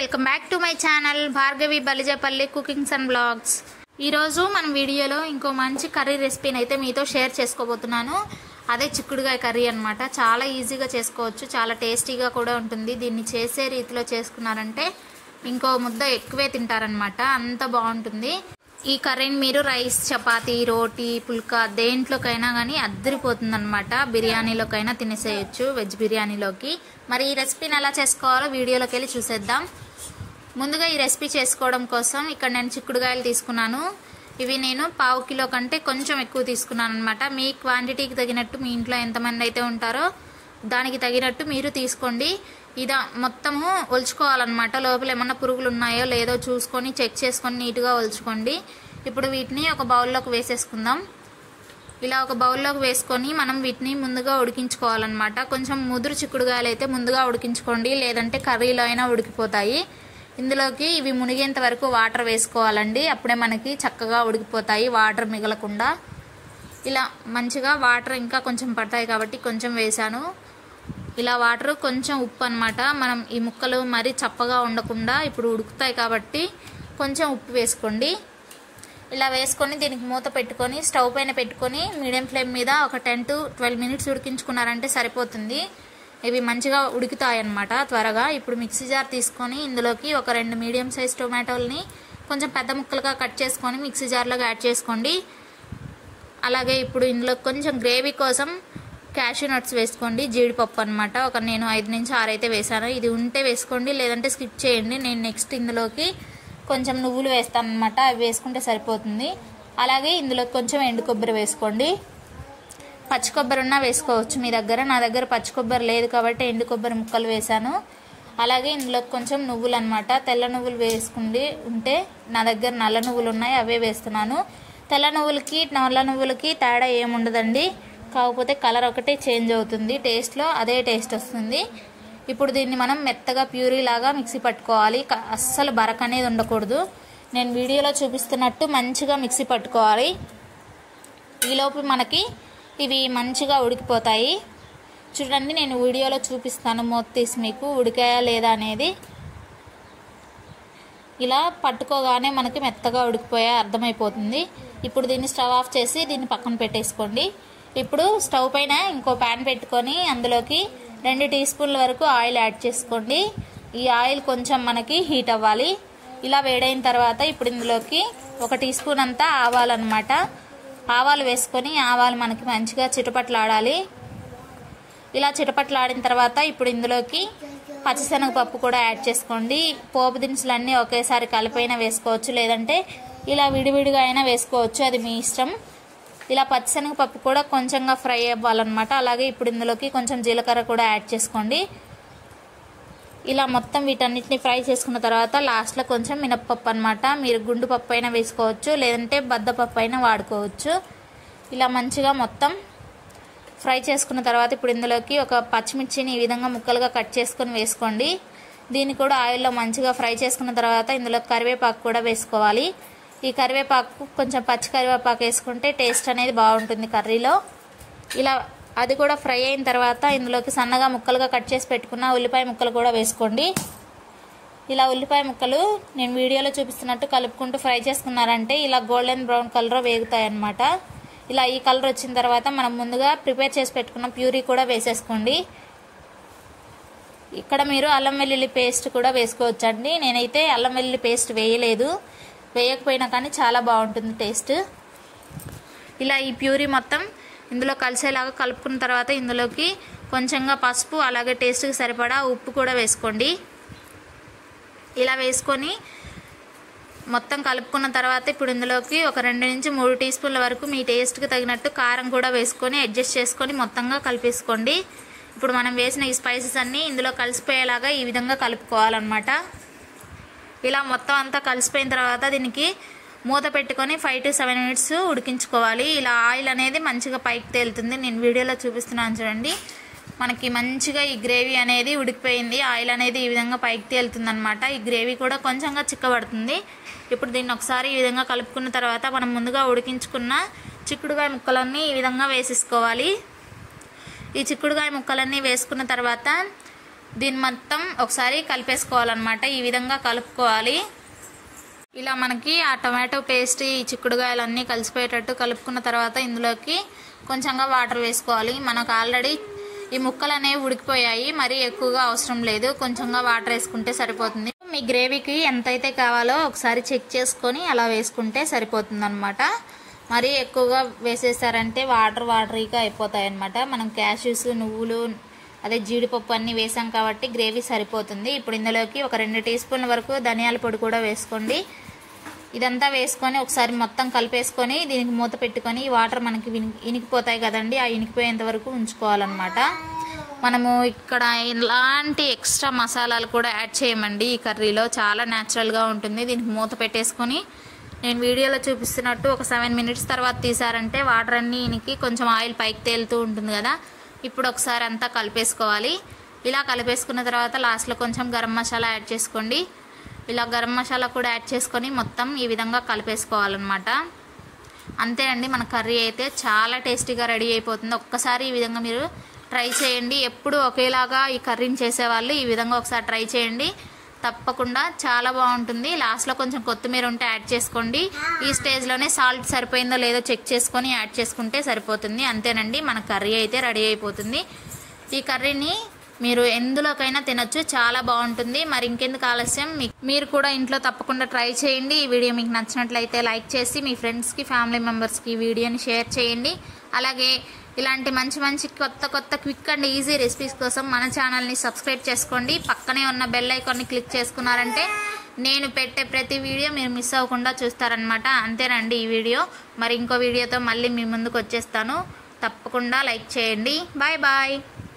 welcome back to my channel Bhargavi Balijapalli cookings and blogs ఈరోజు మన వీడియోలో ఇంకో మంచి కర్రీ రెసిపీని అయితే మీతో షేర్ చేసుకోబోతున్నాను అదే చిక్కుడుగాయ కర్రీ అన్నమాట చాలా ఈజీగా చేసుకోవచ్చు చాలా టేస్టీగా కూడా ఉంటుంది దీన్ని చేసే రీతిలో చేసుకున్నారంటే ఇంకో ముద్ద ఎక్కువే తింటారనమాట అంత బాగుంటుంది ఈ కర్రీని మీరు రైస్ చపాతీ రోటీ పుల్కా దేంట్లోకైనా కానీ అద్దరిపోతుంది అనమాట బిర్యానీలోకైనా తినేసేయచ్చు వెజ్ బిర్యానీలోకి మరి ఈ రెసిపీని ఎలా చేసుకోవాలో వీడియోలోకి వెళ్ళి చూసేద్దాం ముందుగా ఈ రెసిపీ చేసుకోవడం కోసం ఇక్కడ నేను చిక్కుడుగాయలు తీసుకున్నాను ఇవి నేను పావు కిలో కంటే కొంచెం ఎక్కువ తీసుకున్నాను అనమాట మీ క్వాంటిటీకి తగినట్టు మీ ఇంట్లో ఎంతమంది అయితే ఉంటారో దానికి తగినట్టు మీరు తీసుకోండి ఇదా మొత్తము ఒలుచుకోవాలన్నమాట లోపల ఏమన్నా పురుగులు ఉన్నాయో లేదో చూసుకొని చెక్ చేసుకొని నీట్గా ఒలుచుకోండి ఇప్పుడు వీటిని ఒక బౌల్లోకి వేసేసుకుందాం ఇలా ఒక బౌల్లోకి వేసుకొని మనం వీటిని ముందుగా ఉడికించుకోవాలన్నమాట కొంచెం ముదురు చిక్కుడుగాయలు అయితే ముందుగా ఉడికించుకోండి లేదంటే కర్రీలో అయినా ఉడికిపోతాయి ఇందులోకి ఇవి మునిగేంత వరకు వాటర్ వేసుకోవాలండి అప్పుడే మనకి చక్కగా ఉడికిపోతాయి వాటర్ మిగలకుండా ఇలా మంచిగా వాటర్ ఇంకా కొంచెం పడతాయి కాబట్టి కొంచెం వేసాను ఇలా వాటర్ కొంచెం ఉప్పు అనమాట మనం ఈ ముక్కలు మరీ చప్పగా ఉండకుండా ఇప్పుడు ఉడుకుతాయి కాబట్టి కొంచెం ఉప్పు వేసుకోండి ఇలా వేసుకొని దీనికి మూత పెట్టుకొని స్టవ్ పైన పెట్టుకొని మీడియం ఫ్లేమ్ మీద ఒక టెన్ టు ట్వెల్వ్ మినిట్స్ ఉడికించుకున్నారంటే సరిపోతుంది ఇవి మంచిగా ఉడుకుతాయి అన్నమాట త్వరగా ఇప్పుడు మిక్సీ జార్ తీసుకొని ఇందులోకి ఒక రెండు మీడియం సైజ్ టొమాటోల్ని కొంచెం పెద్ద ముక్కలుగా కట్ చేసుకొని మిక్సీ జార్లోకి యాడ్ చేసుకోండి అలాగే ఇప్పుడు ఇందులో కొంచెం గ్రేవీ కోసం క్యాషూ నట్స్ వేసుకోండి జీడిపప్పు అనమాట ఒక నేను ఐదు నుంచి ఆరు అయితే వేసాను ఇది ఉంటే వేసుకోండి లేదంటే స్కిప్ చేయండి నేను నెక్స్ట్ ఇందులోకి కొంచెం నువ్వులు వేస్తాను అనమాట అవి వేసుకుంటే సరిపోతుంది అలాగే ఇందులో కొంచెం ఎండు కొబ్బరి వేసుకోండి పచ్చి కొబ్బరి ఉన్నా వేసుకోవచ్చు మీ దగ్గర నా దగ్గర పచ్చి కొబ్బరి లేదు కాబట్టి ఎండు కొబ్బరి ముక్కలు వేసాను అలాగే ఇందులో కొంచెం నువ్వులు అనమాట తెల్ల నువ్వులు వేసుకుండి ఉంటే నా దగ్గర నల్ల నువ్వులు ఉన్నాయి అవే వేస్తున్నాను తెల్ల నువ్వులకి నల్ల నువ్వులకి తేడా ఏముండదండి కాకపోతే కలర్ ఒకటే చేంజ్ అవుతుంది టేస్ట్లో అదే టేస్ట్ వస్తుంది ఇప్పుడు దీన్ని మనం మెత్తగా ప్యూరీ లాగా మిక్సీ పట్టుకోవాలి అస్సలు బరక అనేది ఉండకూడదు నేను వీడియోలో చూపిస్తున్నట్టు మంచిగా మిక్సీ పట్టుకోవాలి ఈలోపు మనకి ఇవి మంచిగా ఉడికిపోతాయి చూడండి నేను వీడియోలో చూపిస్తాను మూత తీసి మీకు ఉడికాయా లేదా అనేది ఇలా పట్టుకోగానే మనకి మెత్తగా ఉడికిపోయా అర్థమైపోతుంది ఇప్పుడు దీన్ని స్టవ్ ఆఫ్ చేసి దీన్ని పక్కన పెట్టేసుకోండి ఇప్పుడు స్టవ్ పైన ఇంకో ప్యాన్ పెట్టుకొని అందులోకి రెండు టీ స్పూన్ల వరకు ఆయిల్ యాడ్ చేసుకోండి ఈ ఆయిల్ కొంచెం మనకి హీట్ అవ్వాలి ఇలా వేడైన తర్వాత ఇప్పుడు ఇందులోకి ఒక టీ స్పూన్ అంతా ఆవాలన్నమాట ఆవాలు వేసుకొని ఆవాలు మనకి మంచిగా చిటపట్లాడాలి ఇలా చిటపట్లాడిన తర్వాత ఇప్పుడు ఇందులోకి పచ్చిశనగపప్పు కూడా యాడ్ చేసుకోండి పోపు దినుసులన్నీ ఒకేసారి కలిపైనా వేసుకోవచ్చు లేదంటే ఇలా విడివిడిగా అయినా వేసుకోవచ్చు అది మీ ఇష్టం ఇలా పచ్చిశనగపప్పు కూడా కొంచెంగా ఫ్రై అవ్వాలన్నమాట అలాగే ఇప్పుడు ఇందులోకి కొంచెం జీలకర్ర కూడా యాడ్ చేసుకోండి ఇలా మొత్తం వీటన్నిటిని ఫ్రై చేసుకున్న తర్వాత లాస్ట్లో కొంచెం మినప్పప్పు అనమాట మీరు గుండు పప్పు అయినా వేసుకోవచ్చు లేదంటే బద్దపప్పు అయినా వాడుకోవచ్చు ఇలా మంచిగా మొత్తం ఫ్రై చేసుకున్న తర్వాత ఇప్పుడు ఇందులోకి ఒక పచ్చిమిర్చిని ఈ విధంగా ముక్కలుగా కట్ చేసుకొని వేసుకోండి దీన్ని కూడా ఆయిల్లో మంచిగా ఫ్రై చేసుకున్న తర్వాత ఇందులో కరివేపాకు కూడా వేసుకోవాలి ఈ కరివేపాకు కొంచెం పచ్చి కరివేపాకు వేసుకుంటే టేస్ట్ అనేది బాగుంటుంది కర్రీలో ఇలా అది కూడా ఫ్రై అయిన తర్వాత ఇందులోకి సన్నగా ముక్కలుగా కట్ చేసి పెట్టుకున్న ఉల్లిపాయ ముక్కలు కూడా వేసుకోండి ఇలా ఉల్లిపాయ ముక్కలు నేను వీడియోలో చూపిస్తున్నట్టు కలుపుకుంటూ ఫ్రై చేసుకున్నారంటే ఇలా గోల్డెన్ బ్రౌన్ కలర్ వేగుతాయి అన్నమాట ఇలా ఈ కలర్ వచ్చిన తర్వాత మనం ముందుగా ప్రిపేర్ చేసి పెట్టుకున్న ప్యూరీ కూడా వేసేసుకోండి ఇక్కడ మీరు అల్లం వెల్లుల్లి పేస్ట్ కూడా వేసుకోవచ్చండి నేనైతే అల్లం వెల్లుల్లి పేస్ట్ వేయలేదు వేయకపోయినా కానీ చాలా బాగుంటుంది టేస్ట్ ఇలా ఈ ప్యూరీ మొత్తం ఇందులో కలిసేలాగా కలుపుకున్న తర్వాత ఇందులోకి కొంచెంగా పసుపు అలాగే టేస్ట్కి సరిపడా ఉప్పు కూడా వేసుకోండి ఇలా వేసుకొని మొత్తం కలుపుకున్న తర్వాత ఇప్పుడు ఇందులోకి ఒక రెండు నుంచి మూడు టీ స్పూన్ల వరకు మీ టేస్ట్కి తగినట్టు కారం కూడా వేసుకొని అడ్జస్ట్ చేసుకొని మొత్తంగా కలిపేసుకోండి ఇప్పుడు మనం వేసిన ఈ స్పైసెస్ అన్నీ ఇందులో కలిసిపోయేలాగా ఈ విధంగా కలుపుకోవాలన్నమాట ఇలా మొత్తం అంతా కలిసిపోయిన తర్వాత దీనికి మూత పెట్టుకొని ఫైవ్ టు సెవెన్ మినిట్స్ ఉడికించుకోవాలి ఇలా ఆయిల్ అనేది మంచిగా పైకి తేలుతుంది నేను వీడియోలో చూపిస్తున్నాను చూడండి మనకి మంచిగా ఈ గ్రేవీ అనేది ఉడికిపోయింది ఆయిల్ అనేది ఈ విధంగా పైకి తేలుతుంది అనమాట ఈ గ్రేవీ కూడా కొంచెంగా చిక్కబడుతుంది ఇప్పుడు దీన్ని ఒకసారి ఈ విధంగా కలుపుకున్న తర్వాత మనం ముందుగా ఉడికించుకున్న చిక్కుడుగాయ ముక్కలన్నీ ఈ విధంగా వేసేసుకోవాలి ఈ చిక్కుడుగాయ ముక్కలన్నీ వేసుకున్న తర్వాత దీన్ని మొత్తం ఒకసారి కలిపేసుకోవాలన్నమాట ఈ విధంగా కలుపుకోవాలి ఇలా మనకి ఆ టొమాటో పేస్ట్ ఈ చిక్కుడుగాయలు అన్నీ కలిసిపోయేటట్టు కలుపుకున్న తర్వాత ఇందులోకి కొంచెంగా వాటర్ వేసుకోవాలి మనకు ఆల్రెడీ ఈ ముక్కలు అనేవి ఉడికిపోయాయి మరీ ఎక్కువగా అవసరం లేదు కొంచెంగా వాటర్ వేసుకుంటే సరిపోతుంది మీ గ్రేవీకి ఎంతైతే కావాలో ఒకసారి చెక్ చేసుకొని అలా వేసుకుంటే సరిపోతుంది అనమాట మరీ ఎక్కువగా వేసేసారంటే వాటర్ వాటరీగా అయిపోతాయి అనమాట మనం క్యాష్యూస్ నువ్వులు అదే జీడిపప్పు అన్నీ వేసాం కాబట్టి గ్రేవీ సరిపోతుంది ఇప్పుడు ఇందులోకి ఒక రెండు టీ స్పూన్ల వరకు ధనియాల పొడి కూడా వేసుకోండి ఇదంతా వేసుకొని ఒకసారి మొత్తం కలిపేసుకొని దీనికి మూత పెట్టుకొని ఈ వాటర్ మనకి విని- ఇనికిపోతాయి కదండి ఆ ఇనికిపోయేంత వరకు ఉంచుకోవాలన్నమాట మనము ఇక్కడ ఎలాంటి ఎక్స్ట్రా మసాలాలు కూడా యాడ్ చేయమండి ఈ కర్రీలో చాలా న్యాచురల్గా ఉంటుంది దీనికి మూత పెట్టేసుకొని నేను వీడియోలో చూపిస్తున్నట్టు ఒక సెవెన్ మినిట్స్ తర్వాత తీసారంటే వాటర్ అన్నీ ఇనికి కొంచెం ఆయిల్ పైకి తేలుతూ ఉంటుంది కదా ఇప్పుడు ఒకసారి అంతా కలిపేసుకోవాలి ఇలా కలిపేసుకున్న తర్వాత లాస్ట్లో కొంచెం గరం మసాలా యాడ్ చేసుకోండి ఇలా గరం మసాలా కూడా యాడ్ చేసుకొని మొత్తం ఈ విధంగా కలిపేసుకోవాలన్నమాట అంతే అండి మన కర్రీ అయితే చాలా టేస్టీగా రెడీ అయిపోతుంది ఒక్కసారి ఈ విధంగా మీరు ట్రై చేయండి ఎప్పుడు ఒకేలాగా ఈ కర్రీని చేసేవాళ్ళు ఈ విధంగా ఒకసారి ట్రై చేయండి తప్పకుండా చాలా బాగుంటుంది లాస్ట్లో కొంచెం కొత్తిమీర ఉంటే యాడ్ చేసుకోండి ఈ స్టేజ్లోనే సాల్ట్ సరిపోయిందో లేదో చెక్ చేసుకొని యాడ్ చేసుకుంటే సరిపోతుంది అంతేనండి మన కర్రీ అయితే రెడీ అయిపోతుంది ఈ కర్రీని మీరు ఎందులోకైనా తినొచ్చు చాలా బాగుంటుంది మరి ఇంకెందుకు ఆలస్యం మీ- మీరు కూడా ఇంట్లో తప్పకుండా ట్రై చేయండి ఈ వీడియో మీకు నచ్చినట్లయితే లైక్ చేసి మీ ఫ్రెండ్స్కి ఫ్యామిలీ మెంబర్స్కి ఈ వీడియోని షేర్ చేయండి అలాగే ఇలాంటి మంచి మంచి కొత్త కొత్త క్విక్ అండ్ ఈజీ రెసిపీస్ కోసం మన ఛానల్ని సబ్స్క్రైబ్ చేసుకోండి పక్కనే ఉన్న బెల్ ఐకాన్ని క్లిక్ చేసుకున్నారంటే నేను పెట్టే ప్రతి వీడియో మీరు మిస్ అవ్వకుండా చూస్తారనమాట అంతేనండి ఈ వీడియో మరి ఇంకో వీడియోతో మళ్ళీ మీ ముందుకు వచ్చేస్తాను తప్పకుండా లైక్ చేయండి బాయ్ బాయ్